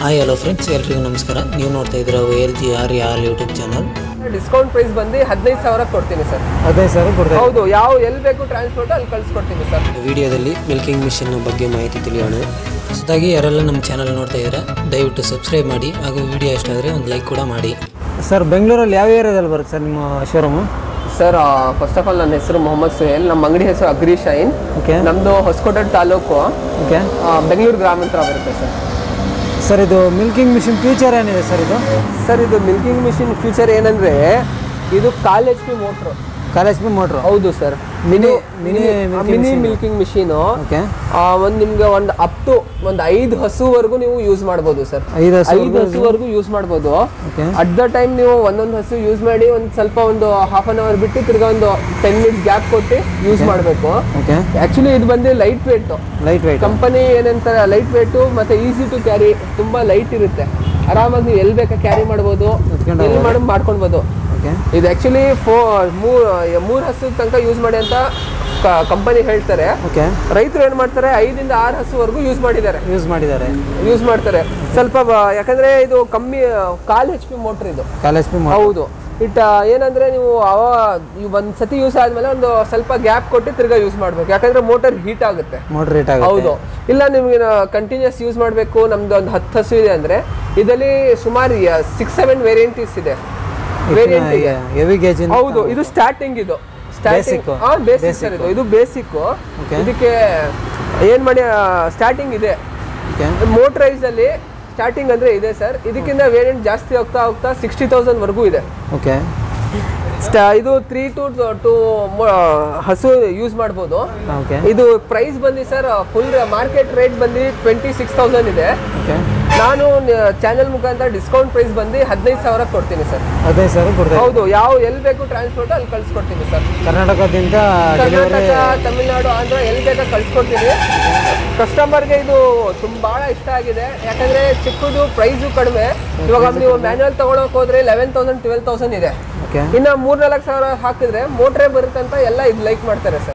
Hi hello friends ಎಲ್ರಿಗೂ ನಮಸ್ಕಾರ ನೀವು ನೋಡ್ತಾ ಇದ್ದೀರಾ L G R all YouTube channel discount price ಬಂದು ಹದಿನೈದು ಸಾವಿರ ಕೊಡ್ತೀನಿ ಸರ್ ಹದಿನೈದು ಸಾವಿರ ಕೊಡ್ತಾರೆ ಹೌದು ಯಾವ ಎಲ್ಲಿ ಬೇಕು ಟ್ರಾನ್ಸ್ಪೋರ್ಟ್ ಅಲ್ಲಿ ಕಳ್ಸಿಕೊಡ್ತೀನಿ ಸರ್ ವಿಡಿಯೋದಲ್ಲಿ ಮಿಲ್ಕಿಂಗ್ ಮಿಷಿನ್ ಬಗ್ಗೆ ಮಾಹಿತಿ ತಿಳಿಯೋಣ ಹೊಸದಾಗಿ ಯಾರೆಲ್ಲ ನಮ್ಮ ಚಾನಲ್ ನೋಡ್ತಾ ಇದ್ದೀರಾ ದಯವಿಟ್ಟು ಸಬ್ಸ್ಕ್ರೈಬ್ ಮಾಡಿ ಹಾಗೂ ವಿಡಿಯೋ ಇಷ್ಟ ಆದರೆ ಒಂದು ಲೈಕ್ ಕೂಡ ಮಾಡಿ ಸರ್ ಬೆಂಗಳೂರಲ್ಲಿ ಯಾವ ಏರಿಯಾದಲ್ಲಿ ಬರುತ್ತೆ ಸರ್ ನಿಮ್ಮ showroom sir first of all ನನ್ನ ಹೆಸರು ಮೊಹಮ್ಮದ್ ಸುಹೇಲ್ ನಮ್ಮ ಅಂಗಡಿ ಹೆಸರು ಅಗ್ರಿ ಶೈನ್ ಓಕೆ ನಮ್ಮದು ಹೊಸಕೋಟೆ ತಾಲೂಕು ಓಕೆ ಆ, ಬೆಂಗಳೂರು ಗ್ರಾಮಾಂತರ ಬರುತ್ತೆ ಸರ್ ಸರ್ ಇದು ಮಿಲ್ಕಿಂಗ್ ಮಿಷಿನ್ ಫ್ಯೂಚರ್ ಏನಿದೆ ಸರ್ ಇದು ಸರ್ ಇದು ಮಿಲ್ಕಿಂಗ್ ಮಿಷಿನ್ ಫ್ಯೂಚರ್ ಏನಂದ್ರೆ ಇದು ಕಾಲ್ ಎಚ್ ಪಿ ಮೋಟ್ರು ಕಾಲೇಜ್ ಪಿ ಮೋಟ್ರು ಹೌದು sir mini mini mini milking machine okay ಒಂದು ನಿಮ್ಗೆ ಒಂದು ಅಪ್ ಟು ಒಂದು ಐದು ಹಸುವರೆಗೂ ನೀವು ಯೂಸ್ ಮಾಡ್ಬೋದು ಸರ್ ಐದು ಹಸು ಐದು ಹಸುವರೆಗೂ ಯೂಸ್ ಮಾಡ್ಬೋದು ಓಕೆ ಅಟ್ ದ ಟೈಮ್ ನೀವು ಒಂದೊಂದು ಹಸು ಯೂಸ್ ಮಾಡಿ ಒಂದು ಸ್ವಲ್ಪ ಒಂದು ಹಾಫ್ ಅನ್ ಅವರ್ ಬಿಟ್ಟು ತಿರ್ಗಾ ಒಂದು ಟೆನ್ ಮಿನಿಟ್ಸ್ ಗ್ಯಾಪ್ ಕೊಟ್ಟು ಯೂಸ್ ಮಾಡಬೇಕು ಓಕೆ ಆ್ಯಕ್ಚುಲಿ ಇದು ಬಂದು light weight light weight company ಏನಂತಾರೆ ಲೈಟ್ ವೇಟು ಮತ್ತೆ ಈಸಿ ಟು ಕ್ಯಾರಿ ತುಂಬಾ ಲೈಟ್ ಇರುತ್ತೆ ಆರಾಮಾಗಿ ನೀವು ಎಲ್ಲಿ ಬೇಕಾ ಕ್ಯಾರಿ ಮಾಡ್ಬೋದು ಎತ್ಕೊಂಡು ಎಲ್ಲಿ ಮಾಡಿ ಮಾಡ್ಕೊಳ್ಬೋದು ಓಕೆ ಇದು ಆ್ಯಕ್ಚುಲಿ ಫೋ ಮೂರು ಮೂರು ಹಸು ತನಕ ಯೂಸ್ ಮಾಡಿ ಅಂತ ಕಂಪನಿ ಹೇಳ್ತಾರೆ ಓಕೆ ರೈತರು ಏನು ಮಾಡ್ತಾರೆ ಐದಿಂದ ಆರು ಹಸುವರೆಗೂ ಯೂಸ್ ಮಾಡಿದ್ದಾರೆ ಯೂಸ್ ಮಾಡಿದ್ದಾರೆ ಯೂಸ್ ಮಾಡ್ತಾರೆ ಸ್ವಲ್ಪ ಬ- ಯಾಕಂದ್ರೆ ಇದು ಕಮ್ಮಿ ಕಾಲ್ ಹೆಚ್ ಪಿ ಮೋಟ್ರ್ ಇದು ಕಾಲೇಜ್ ಪಿ ಮೋಟ್ರ್ ಹೌದು ಇಟ್ ಏನಂದ್ರೆ ನೀವು ಅವ ನೀವು ಒಂದ್ ಸತಿ ಯೂಸ್ ಆದ್ಮೇಲೆ ಒಂದು ಸ್ವಲ್ಪ ಗ್ಯಾಪ್ ಕೊಟ್ಟು ತಿರ್ಗಾ ಯೂಸ್ ಮಾಡ್ಬೇಕು ಯಾಕಂದ್ರೆ ಮೋಟರ್ ಹೀಟ್ ಆಗುತ್ತೆ ಮೋಟ್ರ್ ರೇಟ್ ಆಗುತ್ತೆ ಹೌದು ಇಲ್ಲ ನಿಮ್ಗೆ ಕಂಟಿನ್ಯೂಸ್ ಯೂಸ್ ಮಾಡಬೇಕು ನಮ್ದು ಒಂದು ಹತ್ತು ಹಸು ಇದೆ ಅಂದ್ರೆ ಇದರಲ್ಲಿ ಸುಮಾರು ಸಿಕ್ಸ್ ಸೆವೆನ್ ವೇರಿಯಂಟೀಸ್ ಇದೆ ವೇರಿಯಂಟ್ ಇದೆ ಹೆವಿ ಗೇಜ್ ಹೌದು ಇದು ಸ್ಟಾರ್ಟಿಂಗ್ ಇದು ಸ್ಟಾರ್ಟಿಂಗ್ Basic. ಹಾ ಬೇಸಿಕ್ ಸರ್ ಇದು ಇದು ಬೇಸಿಕ್ Okay. ಇದಕ್ಕೆ ಏನ್ ಮಾಡಿ ಸ್ಟಾರ್ಟಿಂಗ್ ಇದೆ ಓಕೆ ಮೋಟ್ರೈಸ್ ಅಲ್ಲಿ ಸ್ಟಾರ್ಟಿಂಗ್ ಅಂದ್ರೆ ಇದೆ ಸರ್ ಇದಕ್ಕಿಂತ ವೇರಿಯಂಟ್ ಜಾಸ್ತಿ ಹೋಗ್ತಾ ಹೋಗ್ತಾ ಸಿಕ್ಸ್ಟಿ ತೌಸಂಡ್ ವರ್ಗೂ ಇದೆ ಓಕೆ ಸ್ಟಾ ಇದು ತ್ರೀ ಟು ಟು ಹಸು ಯೂಸ್ ಮಾಡ್ಬೋದು ಓಕೆ ಇದು ಪ್ರೈಸ್ ಬಂದು ಸರ್ ಫುಲ್ ಮಾರ್ಕೆಟ್ ರೇಟ್ ಬಂದು ಟ್ವೆಂಟಿ ಸಿಕ್ಸ್ ತೌಸಂಡ್ ಇದೆ ಓಕೆ ನಾನು ಚಾನೆಲ್ ಮುಖಾಂತರ ಡಿಸ್ಕೌಂಟ್ ಪ್ರೈಸ್ ಬಂದು ಹದಿನೈದು ಸಾವಿರ ಕೊಡ್ತೀನಿ ಸರ್ ಹದಿನೈದು ಸಾವಿರ ಕೊಡ್ತಾರೆ ಹೌದು ಯಾವ ಎಲ್ಲಿ ಬೇಕು ಟ್ರಾನ್ಸ್ಪೋರ್ಟ್ ಅಲ್ಲಿ ಕಳ್ಸಿಕೊಡ್ತೀನಿ ಸರ್ ಕರ್ನಾಟಕದಿಂದ ಡೆಲಿವರಿ ಕರ್ನಾಟಕ ತಮಿಳ್ನಾಡು ಆಂಧ್ರ ಎಲ್ಲಿ ಬೇಕಾ ಕಳ್ಸಿಕೊಡ್ತೀನಿ ಕಸ್ಟಮರ್ಗೆ ಇದು ತುಂಬ ಭಾಳ ಇಷ್ಟ ಆಗಿದೆ ಯಾಕಂದ್ರೆ ಚಿಕ್ಕದು ಪ್ರೈಸು ಕಡಿಮೆ ಇವಾಗ ನೀವು ಮ್ಯಾನ್ಯಲ್ ತಗೊಳಕ್ ಹೋದ್ರೆ ಲೆವೆನ್ ತೌಸಂಡ್ ಟ್ವೆಲ್ ತೌಸಂಡ್ ಇದೆ ಓಕೆ ಇನ್ನು ಮೂರ್ನಾಲ್ಕು ಸಾವಿರ ಹಾಕಿದ್ರೆ ಮೋಟ್ರೇ ಬರುತ್ತೆ ಅಂತ ಎಲ್ಲ ಇದು ಲೈಕ್ ಮಾಡ್ತಾರೆ ಸರ್